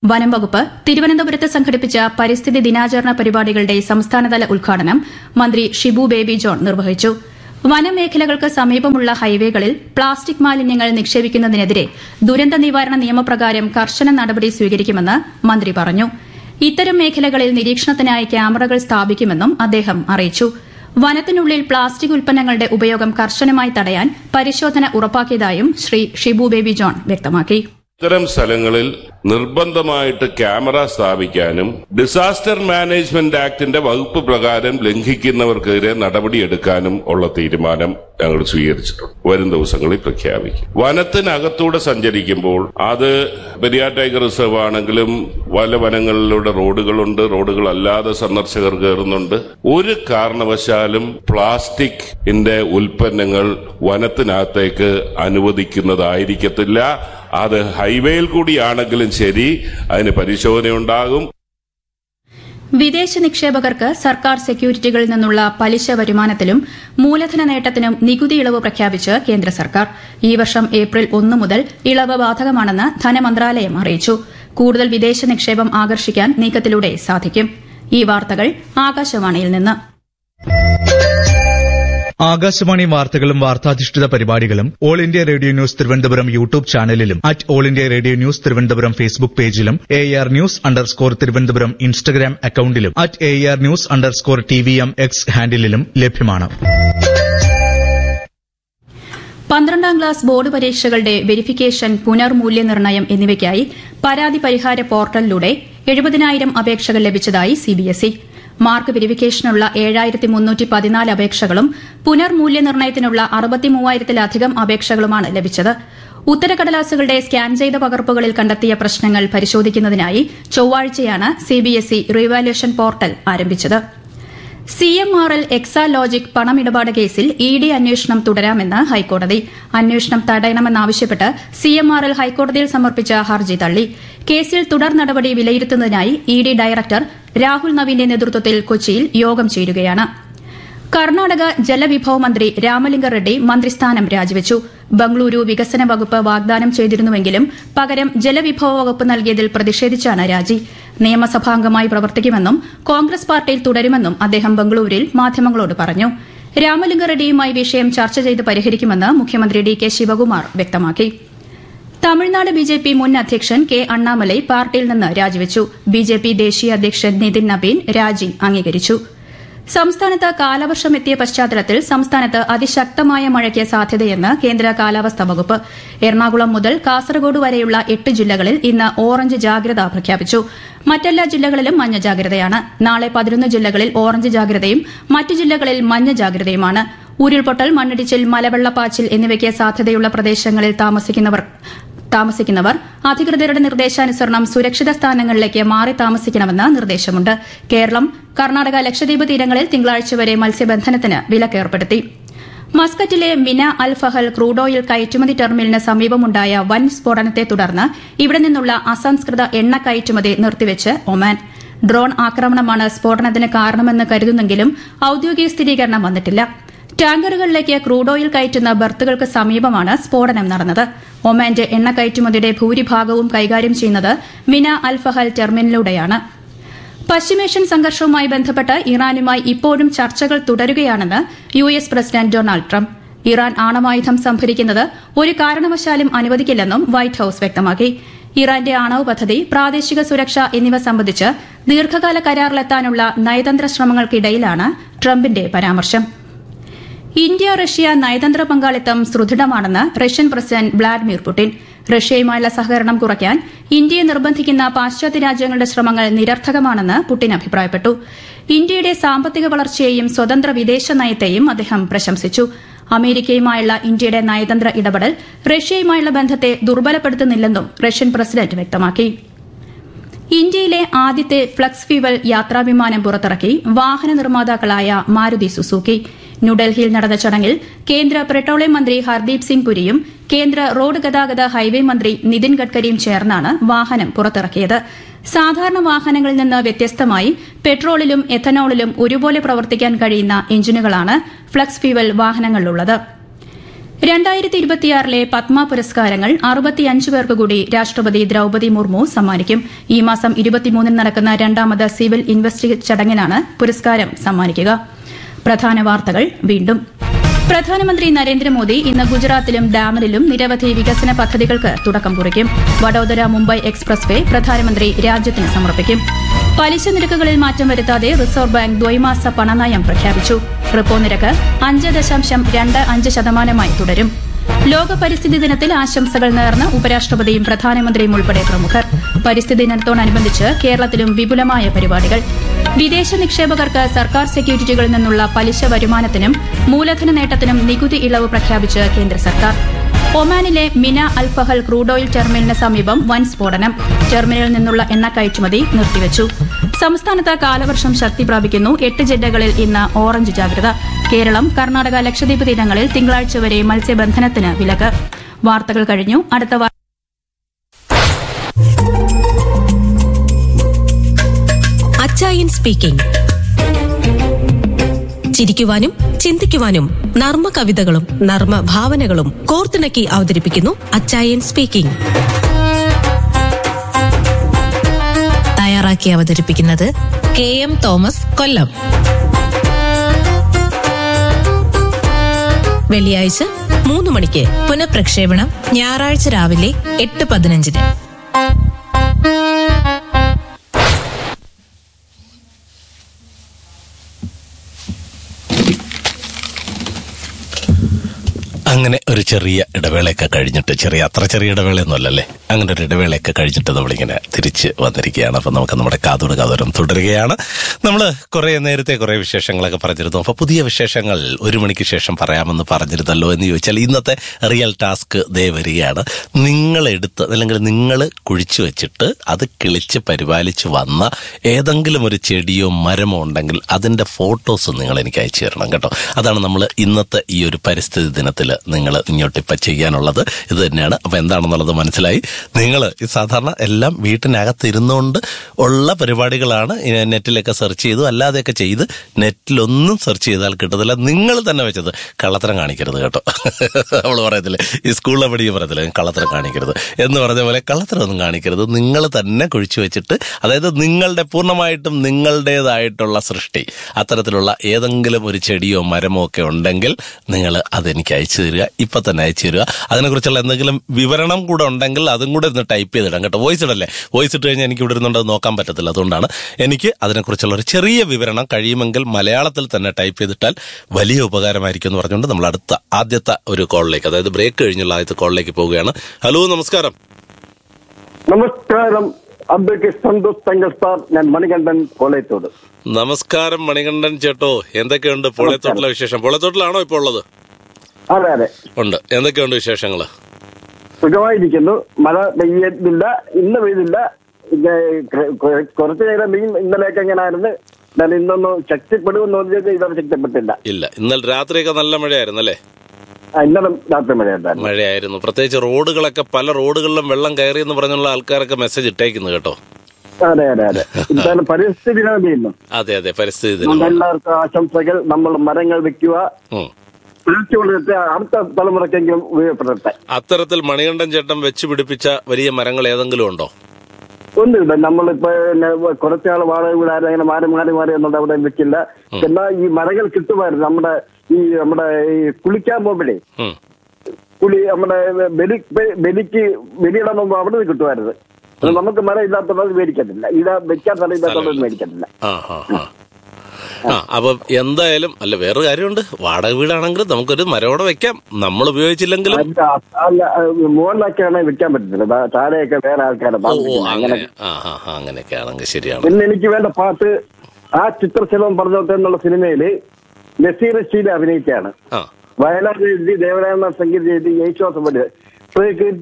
വനം വകുപ്പ് തിരുവനന്തപുരത്ത് സംഘടിപ്പിച്ച പരിസ്ഥിതി ദിനാചരണ പരിപാടികളുടെ സംസ്ഥാനതല ഉദ്ഘാടനം മന്ത്രി ഷിബു ബേബി ജോൺ നിർവഹിച്ചു വനമേഖലകൾക്ക് സമീപമുള്ള ഹൈവേകളിൽ പ്ലാസ്റ്റിക് മാലിന്യങ്ങൾ നിക്ഷേപിക്കുന്നതിനെതിരെ ദുരന്ത നിവാരണ നിയമപ്രകാരം കർശന നടപടി സ്വീകരിക്കുമെന്ന് മന്ത്രി പറഞ്ഞു ഇത്തരം മേഖലകളിൽ നിരീക്ഷണത്തിനായി ക്യാമറകൾ സ്ഥാപിക്കുമെന്നും അദ്ദേഹം അറിയിച്ചു വനത്തിനുള്ളിൽ പ്ലാസ്റ്റിക് ഉൽപ്പന്നങ്ങളുടെ ഉപയോഗം കർശനമായി തടയാൻ പരിശോധന ഉറപ്പാക്കിയതായും ശ്രീ ഷിബു ബേബി ജോൺ വ്യക്തമാക്കി ഇത്തരം സ്ഥലങ്ങളിൽ നിർബന്ധമായിട്ട് ക്യാമറ സ്ഥാപിക്കാനും ഡിസാസ്റ്റർ മാനേജ്മെന്റ് ആക്ടിന്റെ വകുപ്പ് പ്രകാരം ലംഘിക്കുന്നവർക്കെതിരെ നടപടിയെടുക്കാനും ഉള്ള തീരുമാനം ഞങ്ങൾ സ്വീകരിച്ചിട്ടുണ്ട് വരും ദിവസങ്ങളിൽ പ്രഖ്യാപിക്കും വനത്തിനകത്തൂടെ സഞ്ചരിക്കുമ്പോൾ അത് പെരിയാർ ടൈഗർ റിസർവ് ആണെങ്കിലും വല വനങ്ങളിലൂടെ റോഡുകളുണ്ട് റോഡുകളല്ലാതെ സന്ദർശകർ കയറുന്നുണ്ട് ഒരു കാരണവശാലും പ്ലാസ്റ്റിക്കിന്റെ ഉൽപ്പന്നങ്ങൾ വനത്തിനകത്തേക്ക് അനുവദിക്കുന്നതായിരിക്കത്തില്ല അത് ഹൈവേയിൽ കൂടിയാണെങ്കിലും ശരി അതിന് പരിശോധനയുണ്ടാകും വിദേശ നിക്ഷേപകർക്ക് സർക്കാർ സെക്യൂരിറ്റികളിൽ നിന്നുള്ള പലിശ വരുമാനത്തിലും മൂലധന നേട്ടത്തിനും നികുതി ഇളവ് പ്രഖ്യാപിച്ച് കേന്ദ്ര സർക്കാർ ഈ വർഷം ഏപ്രിൽ ഒന്ന് മുതൽ ഇളവ് ബാധകമാണെന്ന് ധനമന്ത്രാലയം അറിയിച്ചു കൂടുതൽ വിദേശ നിക്ഷേപം ആകർഷിക്കാൻ നീക്കത്തിലൂടെ സാധിക്കും ഈ വാർത്തകൾ ആകാശവാണിയിൽ നിന്ന് ആകാശവാണി വാർത്തകളും വാർത്താധിഷ്ഠിത പരിപാടികളും All India Radio news Thiruvananthapuram YouTube ചാനലിലും at All India Radio news Thiruvananthapuram Facebook പേജിലും A R news underscore Thiruvananthapuram Instagram അക്കൌണ്ടിലും at A R news underscore T V M X ഹാൻഡിലും ലഭ്യമാണ് പന്ത്രണ്ടാം ക്ലാസ് ബോർഡ് പരീക്ഷകളുടെ വെരിഫിക്കേഷൻ പുനർമൂല്യനിർണ്ണയം എന്നിവയ്ക്കായി പരാതി പരിഹാര പോർട്ടലിലൂടെ എഴുപതിനായിരം അപേക്ഷകൾ ലഭിച്ചതായി സിബിഎസ്ഇ മാർക്ക് വെരിഫിക്കേഷനുള്ള ഏഴായിരത്തി മുന്നൂറ്റി പതിനാല് അപേക്ഷകളും പുനർമൂല്യനിർണ്ണയത്തിനുള്ള അറുപത്തിമൂവായിരത്തിലധികം അപേക്ഷകളുമാണ് ലഭിച്ചത് ഉത്തരക്കടലാസുകളുടെ സ്കാൻ ചെയ്ത പകർപ്പുകളിൽ കണ്ടെത്തിയ പ്രശ്നങ്ങൾ പരിശോധിക്കുന്നതിനായി ചൊവ്വാഴ്ചയാണ് സിബിഎസ്ഇ റീവാലുവേഷൻ പോർട്ടൽ ആരംഭിച്ചത് C M R L Exalogic പണമിടപാട് കേസിൽ ഇ ഡി അന്വേഷണം തുടരാമെന്ന് ഹൈക്കോടതി അന്വേഷണം തടയണമെന്നാവശ്യപ്പെട്ട് സി എം ആർ എൽ ഹൈക്കോടതിയിൽ സമർപ്പിച്ച ഹർജി തള്ളി കേസിൽ തുടർ നടപടി വിലയിരുത്തുന്നതിനായി ഇ ഡി ഡയറക്ടർ രാഹുൽ നവീന്റെ നേതൃത്വത്തിൽ കൊച്ചിയിൽ യോഗം ചേരുകയാണ് കർണാടക ജലവിഭവ മന്ത്രി രാമലിംഗ റെഡ്ഡി മന്ത്രിസ്ഥാനം രാജിവച്ചു ബംഗളൂരു വികസന വകുപ്പ് വാഗ്ദാനം ചെയ്തിരുന്നുവെങ്കിലും പകരം ജലവിഭവ വകുപ്പ് നൽകിയതിൽ പ്രതിഷേധിച്ചാണ് രാജി നിയമസഭാംഗമായി പ്രവർത്തിക്കുമെന്നും കോൺഗ്രസ് പാർട്ടിയിൽ തുടരുമെന്നും അദ്ദേഹം ബംഗളൂരുവിൽ മാധ്യമങ്ങളോട് പറഞ്ഞു രാമലിംഗ റെഡ്ഡിയുമായി വിഷയം ചർച്ച ചെയ്ത് പരിഹരിക്കുമെന്ന് മുഖ്യമന്ത്രി ഡി കെ ശിവകുമാർ വ്യക്തമാക്കി തമിഴ്നാട് ബിജെപി മുൻ അധ്യക്ഷൻ കെ അണ്ണാമലൈ പാർട്ടിയിൽ നിന്ന് രാജിവച്ചു ബിജെപി ദേശീയ അധ്യക്ഷൻ നിതിൻ നബീൻ രാജി അംഗീകരിച്ചു സംസ്ഥാനത്ത് കാലവർഷം എത്തിയ പശ്ചാത്തലത്തിൽ സംസ്ഥാനത്ത് അതിശക്തമായ മഴയ്ക്ക് സാധ്യതയെന്ന് കേന്ദ്ര കാലാവസ്ഥാ വകുപ്പ് എറണാകുളം മുതൽ കാസർഗോഡ് വരെയുള്ള എട്ട് ജില്ലകളിൽ ഇന്ന് ഓറഞ്ച് ജാഗ്രത പ്രഖ്യാപിച്ചു മറ്റെല്ലാ ജില്ലകളിലും മഞ്ഞ ജാഗ്രതയാണ് നാളെ പതിനൊന്ന് ജില്ലകളിൽ ഓറഞ്ച് ജാഗ്രതയും മറ്റ് ജില്ലകളിൽ മഞ്ഞ ജാഗ്രതയുമാണ് ഉരുൾപൊട്ടൽ മണ്ണിടിച്ചിൽ മലവെള്ളപ്പാച്ചിൽ എന്നിവയ്ക്ക് സാധ്യതയുള്ള പ്രദേശങ്ങളിൽ താമസിക്കുന്നവർ താമസിക്കുന്നവർ അധികൃതരുടെ നിർദ്ദേശാനുസരണം സുരക്ഷിത സ്ഥാനങ്ങളിലേക്ക് മാറി താമസിക്കണമെന്ന് നിർദ്ദേശമുണ്ട് കേരളം കർണാടക ലക്ഷദ്വീപ് തീരങ്ങളിൽ തിങ്കളാഴ്ച വരെ മത്സ്യബന്ധനത്തിന് വിലക്കേർപ്പെടുത്തി മസ്കറ്റിലെ മിന അൽ ഫഹൽ ക്രൂഡ് ഓയിൽ കയറ്റുമതി ടെർമിനലിന് സമീപമുണ്ടായ വൻ സ്ഫോടനത്തെ തുടർന്ന് ഇവിടെ നിന്നുള്ള അസംസ്കൃത എണ്ണ കയറ്റുമതി നിർത്തിവെച്ച് ഒമാൻ ഡ്രോൺ ആക്രമണമാണ് സ്ഫോടനത്തിന് കാരണമെന്ന് കരുതുന്നെങ്കിലും ഔദ്യോഗിക സ്ഥിരീകരണം വന്നിട്ടില്ല ടാങ്കറുകളിലേക്ക് ക്രൂഡ് ഓയിൽ കയറ്റുന്ന ബർത്തുകൾക്ക് സമീപമാണ് സ്ഫോടനം നടന്നത് ഒമാന്റെ എണ്ണ കയറ്റുമതിയുടെ ഭൂരിഭാഗവും കൈകാര്യം ചെയ്യുന്നത് മിന അൽ ഫഹൽ ടെർമിനലിലൂടെയാണ് പശ്ചിമേഷ്യൻ സംഘർഷവുമായി ബന്ധപ്പെട്ട് ഇറാനുമായി ഇപ്പോഴും ചർച്ചകൾ തുടരുകയാണെന്ന് U S president Donald Trump Iran ആണവായുധം സംഭരിക്കുന്നത് ഒരു കാരണവശാലും അനുവദിക്കില്ലെന്നും വൈറ്റ് ഹൌസ് വ്യക്തമാക്കി ഇറാന്റെ ആണവ പദ്ധതി പ്രാദേശിക സുരക്ഷ എന്നിവ സംബന്ധിച്ച് ദീർഘകാല കരാറിലെത്താനുള്ള നയതന്ത്ര ശ്രമങ്ങൾക്കിടയിലാണ് ട്രംപിന്റെ പരാമർശം ഇന്ത്യ റഷ്യ നയതന്ത്ര പങ്കാളിത്തം സുദൃഢമാണെന്ന് റഷ്യൻ പ്രസിഡന്റ് വ്ളാഡിമിർ പുടിൻ റഷ്യയുമായുള്ള സഹകരണം കുറയ്ക്കാൻ ഇന്ത്യയെ നിർബന്ധിക്കുന്ന പാശ്ചാത്യ രാജ്യങ്ങളുടെ ശ്രമങ്ങൾ നിരർത്ഥകമാണെന്ന് പുടിൻ അഭിപ്രായപ്പെട്ടു ഇന്ത്യയുടെ സാമ്പത്തിക വളർച്ചയെയും സ്വതന്ത്ര വിദേശ നയത്തെയും അദ്ദേഹം പ്രശംസിച്ചു അമേരിക്കയുമായുള്ള ഇന്ത്യയുടെ നയതന്ത്ര ഇടപെടൽ റഷ്യയുമായുള്ള ബന്ധത്തെ ദുർബലപ്പെടുത്തുന്നില്ലെന്നും റഷ്യൻ പ്രസിഡന്റ് വ്യക്തമാക്കി ഇന്ത്യയിലെ ആദ്യത്തെ ഫ്ലക്സ് ഫ്യൂവൽ യാത്രാവിമാനം പുറത്തിറക്കി വാഹന നിർമ്മാതാക്കളായ മാരുതി സുസുക്കി ന്യൂഡൽഹിയിൽ നടന്ന ചടങ്ങിൽ കേന്ദ്ര പെട്രോളിയം മന്ത്രി ഹർദീപ് സിംഗ് പുരിയും കേന്ദ്ര റോഡ് ഗതാഗത ഹൈവേ മന്ത്രി നിതിൻ ഗഡ്കരിയും ചേർന്നാണ് വാഹനം പുറത്തിറക്കിയത് സാധാരണ വാഹനങ്ങളിൽ നിന്ന് വ്യത്യസ്തമായി പെട്രോളിലും എഥനോളിലും ഒരുപോലെ പ്രവർത്തിക്കാൻ കഴിയുന്ന എഞ്ചിനുകളാണ് ഫ്ലക്സ് ഫ്യൂവൽ വാഹനങ്ങളിലുള്ളത് രണ്ടായിരത്തി ഇരുപത്തിയാറിലെ പത്മ പുരസ്കാരങ്ങൾ അറുപത്തിയഞ്ച് പേർക്ക് കൂടി രാഷ്ട്രപതി ദ്രൌപതി മുർമു സമ്മാനിക്കും ഈ മാസം ഇരുപത്തിമൂന്നിന് നടക്കുന്ന രണ്ടാമത് സിവിൽ ഇൻവെസ്റ്റിഗേറ്റ് ചടങ്ങിനാണ് പുരസ്കാരം സമ്മാനിക്കുക പ്രധാന വാർത്തകൾ വീണ്ടും പ്രധാനമന്ത്രി നരേന്ദ്രമോദി ഇന്ന് ഗുജറാത്തിലും ഡാമനിലും നിരവധി വികസന പദ്ധതികൾക്ക് തുടക്കം കുറിക്കും വഡോദര മുംബൈ എക്സ്പ്രസ് വേ പ്രധാനമന്ത്രി രാജ്യത്തിന് സമർപ്പിക്കും പലിശ നിരക്കുകളിൽ മാറ്റം വരുത്താതെ റിസർവ് ബാങ്ക് ദ്വൈമാസ പണനയം പ്രഖ്യാപിച്ചു റിപ്പോ നിരക്ക് അഞ്ച് ദശാംശം രണ്ട് അഞ്ച് ശതമാനമായി തുടരും ലോക പരിസ്ഥിതി ദിനത്തിൽ ആശംസകൾ നേർന്ന് ഉപരാഷ്ട്രപതിയും പ്രധാനമന്ത്രിയും ഉൾപ്പെടെ പ്രമുഖർ പരിസ്ഥിതി ദിനത്തോടനുബന്ധിച്ച് കേരളത്തിലും വിപുലമായ പരിപാടികൾ വിദേശ നിക്ഷേപകർക്ക് സർക്കാർ സെക്യൂരിറ്റികളിൽ നിന്നുള്ള പലിശ വരുമാനത്തിനും മൂലധന നേട്ടത്തിനും നികുതി ഇളവ് പ്രഖ്യാപിച്ച് കേന്ദ്ര സർക്കാർ ഒമാനിലെ മിന അൽഫഹൽ ക്രൂഡ് ഓയിൽ ടെർമിനലിന് സമീപം വൻ സ്ഫോടനം ടെർമിനലിൽ നിന്നുള്ള എണ്ണ കയറ്റുമതി നിർത്തിവച്ചു സംസ്ഥാനത്ത് കാലവർഷം ശക്തി പ്രാപിക്കുന്നു എട്ട് ജില്ലകളിൽ ഇന്ന് ഓറഞ്ച് ജാഗ്രത കേരളം കർണാടക ലക്ഷദ്വീപ് തീരങ്ങളിൽ തിങ്കളാഴ്ച വരെ മത്സ്യബന്ധനത്തിന് വിലക്ക് വാർത്തകൾ കഴിഞ്ഞു അടുത്ത വാർ- അച്ചായൻ സ്പീക്കിംഗ് ചിരിക്കുവാനും ചിന്തിക്കുവാനും നർമ്മ കവിതകളും നർമ്മ ഭാവനകളും കോർത്തിണക്കി അവതരിപ്പിക്കുന്നു അച്ചായൻ സ്പീക്കിംഗ് തയ്യാറാക്കി അവതരിപ്പിക്കുന്നത് കെ എം തോമസ് കൊല്ലം വെള്ളിയാഴ്ച മൂന്ന് മണിക്ക് പുനഃപ്രക്ഷേപണം ഞായറാഴ്ച രാവിലെ എട്ട് പതിനഞ്ചിന് അങ്ങനെ ഒരു ചെറിയ ഇടവേളയൊക്കെ കഴിഞ്ഞിട്ട് ചെറിയ അത്ര ചെറിയ ഇടവേളയൊന്നുമല്ലല്ലേ അങ്ങനെ ഒരു ഇടവേളയൊക്കെ കഴിഞ്ഞിട്ട് നമ്മളിങ്ങനെ തിരിച്ച് വന്നിരിക്കുകയാണ് അപ്പം നമുക്ക് നമ്മുടെ കാതോട് കാതോരം തുടരുകയാണ് നമ്മൾ കുറേ നേരത്തെ കുറേ വിശേഷങ്ങളൊക്കെ പറഞ്ഞിരുന്നു അപ്പോൾ പുതിയ വിശേഷങ്ങൾ ഒരു മണിക്ക് ശേഷം പറയാമെന്ന് പറഞ്ഞിരുന്നല്ലോ എന്ന് ചോദിച്ചാൽ ഇന്നത്തെ റിയൽ ടാസ്ക് ദേ വരികയാണ് നിങ്ങളെടുത്ത് അല്ലെങ്കിൽ നിങ്ങൾ കുഴിച്ചു വെച്ചിട്ട് അത് കിളിച്ച് പരിപാലിച്ച് വന്ന ഏതെങ്കിലും ഒരു ചെടിയോ മരമോ ഉണ്ടെങ്കിൽ അതിൻ്റെ ഫോട്ടോസ് നിങ്ങൾ എനിക്ക് അയച്ചു തരണം കേട്ടോ അതാണ് നമ്മൾ ഇന്നത്തെ ഈ ഒരു പരിസ്ഥിതി ദിനത്തിൽ നിങ്ങൾ ഇങ്ങോട്ടിപ്പം ചെയ്യാനുള്ളത് ഇത് തന്നെയാണ് അപ്പം എന്താണെന്നുള്ളത് മനസ്സിലായി നിങ്ങൾ ഈ സാധാരണ എല്ലാം വീട്ടിനകത്ത് ഇരുന്നുകൊണ്ട് ഉള്ള പരിപാടികളാണ് ഈ നെറ്റിലൊക്കെ സെർച്ച് ചെയ്തു അല്ലാതെയൊക്കെ ചെയ്ത് നെറ്റിലൊന്നും സെർച്ച് ചെയ്താൽ കിട്ടത്തില്ല നിങ്ങൾ തന്നെ വെച്ചത് കള്ളത്തരം കാണിക്കരുത് കേട്ടോ നമ്മൾ പറയത്തില്ലേ ഈ സ്കൂളിലെ പഠിക്കും പറയത്തില്ലേ കള്ളത്തരം കാണിക്കരുത് എന്ന് പറഞ്ഞ പോലെ കള്ളത്തരം ഒന്നും കാണിക്കരുത് നിങ്ങൾ തന്നെ കുഴിച്ചു വെച്ചിട്ട് അതായത് നിങ്ങളുടെ പൂർണ്ണമായിട്ടും നിങ്ങളുടേതായിട്ടുള്ള സൃഷ്ടി അത്തരത്തിലുള്ള ഏതെങ്കിലും ഒരു ചെടിയോ മരമോ ഒക്കെ ഉണ്ടെങ്കിൽ നിങ്ങൾ അതെനിക്ക് അയച്ചു തരിക ഇപ്പൊ തന്നെ അയച്ചു തരിക അതിനെക്കുറിച്ചുള്ള എന്തെങ്കിലും വിവരണം കൂടെ ഉണ്ടെങ്കിൽ അതും കൂടെ ഒന്ന് ടൈപ്പ് ചെയ്തിടാം കേട്ടോ വോയിസ് ഇടല്ലേ വോയിസ് ഇട്ട് കഴിഞ്ഞാൽ എനിക്ക് ഇവിടെ ഇരുന്നുകൊണ്ട് അത് നോക്കാൻ പറ്റത്തില്ല അതുകൊണ്ടാണ് എനിക്ക് അതിനെക്കുറിച്ചുള്ള ഒരു ചെറിയ വിവരണം കഴിയുമെങ്കിൽ മലയാളത്തിൽ തന്നെ ടൈപ്പ് ചെയ്തിട്ടാൽ വലിയ ഉപകാരമായിരിക്കും എന്ന് പറഞ്ഞുകൊണ്ട് നമ്മൾ അടുത്ത ആദ്യത്തെ ഒരു കോളിലേക്ക് അതായത് ബ്രേക്ക് കഴിഞ്ഞുള്ള ആദ്യത്തെ കോളിലേക്ക് പോവുകയാണ് ഹലോ നമസ്കാരം നമസ്കാരം അബ്ദുൽ സന്തോഷ് തങ്ങൾ സാർ ഞാൻ മണികണ്ഠൻ കോളേത്തോട് നമസ്കാരം മണികണ്ഠൻ ചേട്ടോ എന്തൊക്കെയുണ്ട് പോളത്തോട്ടിലെ വിശേഷം പോളത്തോട്ടിലാണോ ഇപ്പോൾ ഉള്ളത് അതെ അതെ ഉണ്ട് എന്തൊക്കെയുണ്ട് വിശേഷങ്ങള് സുഖമായിരിക്കുന്നു മഴ പെയ്യുന്നില്ല ഇന്ന് പെയ്തില്ല ഇത് ക- ക- കുറച്ചു നേരം പെയ്യും ഇന്നലെയൊക്കെ എങ്ങനെയായിരുന്നു എന്നാൽ ഇന്നൊന്ന് ശക്തിപ്പെടുമെന്ന് പറഞ്ഞത് ഇതുവരെ ശക്തിപ്പെട്ടില്ല ഇല്ല ഇന്നലെ രാത്രിയൊക്കെ നല്ല മഴയായിരുന്നു അല്ലേ ആ, ഇന്നലെ രാത്രി മഴയുണ്ടായിരുന്നു മഴയായിരുന്നു പ്രത്യേകിച്ച് റോഡുകളൊക്കെ പല റോഡുകളിലും വെള്ളം കയറി എന്ന് പറഞ്ഞുള്ള ആൾക്കാരൊക്കെ മെസ്സേജ് ഇട്ടേക്കുന്നു കേട്ടോ അതെ അതെ അതെ ഇതാണ് പരിസ്ഥിതി ദിനം ഇന്ന് അതെ അതെ പരിസ്ഥിതി നമ്മൾ ദിനം എല്ലാവർക്കും ആശംസകൾ നമ്മൾ മരങ്ങൾ വെക്കുക ഉം. തീർച്ചയായിട്ടും അടുത്ത തലമുറക്കെങ്കിലും ഉപയോഗപ്പെടട്ടെ അത്തരത്തിൽ മണികണ്ഠൻ ചേട്ടൻ വെച്ച് പിടിപ്പിച്ച വലിയ മരങ്ങൾ ഏതെങ്കിലും ഉണ്ടോ ഒന്നുമില്ല നമ്മളിപ്പോ പിന്നെ കുറച്ചാൾ വാടക വീടാരും അങ്ങനെ മാറി മാറി മാറി ഒന്നും അവിടെ വെച്ചില്ല എന്നാൽ ഈ മരങ്ങൾ കിട്ടുമായിരുന്നു നമ്മുടെ ഈ നമ്മുടെ ഈ കുളിക്കാൻ പോകുമ്പോഴേ ഉം. കുളി നമ്മുടെ ബലി ബെ- ബലിക്ക് ബലിയിടാൻ പോകുമ്പോൾ അവിടെ നിന്ന് കിട്ടുമായിരുന്നു അത് നമുക്ക് മരം ഇല്ലാത്തത് മേടിക്കത്തില്ല ഇടാ വെക്കാൻ സ്ഥലം ഇല്ലാത്തത് മേടിക്കത്തില്ല ആ ആ ആ ആ അപ്പൊ എന്തായാലും അല്ല വേറൊരു കാര്യമുണ്ട് വാടക വീടാണെങ്കിലും നമുക്കൊരു മരോടെ വെക്കാം നമ്മൾ ഉപയോഗിച്ചില്ലെങ്കിലും അല്ല, അല്ല മുകളിലൊക്കെയാണ് വെക്കാൻ പറ്റത്തില്ല ദാ താഴെയൊക്കെ വേറെ ആൾക്കാരെ ഓ ഓ താമസിക്കുന്നത്. അങ്ങനെ അങ്ങനെ ആ ആ ആ, അങ്ങനെയൊക്കെ ആണെങ്കിൽ ശരിയാണ് പിന്നെ എനിക്ക് വേണ്ട പാട്ട് ആ ചിത്രശലം പറഞ്ഞോട്ടെ എന്നുള്ള സിനിമയില് നസീർ ഷീല അഭിനയിക്കുകയാണ് ആ വയലാർ എഴുതി ദേവനാരായണ സംഗീതം എഴുതി യേശുദാസ് പാടിയത് പ്രകൃതി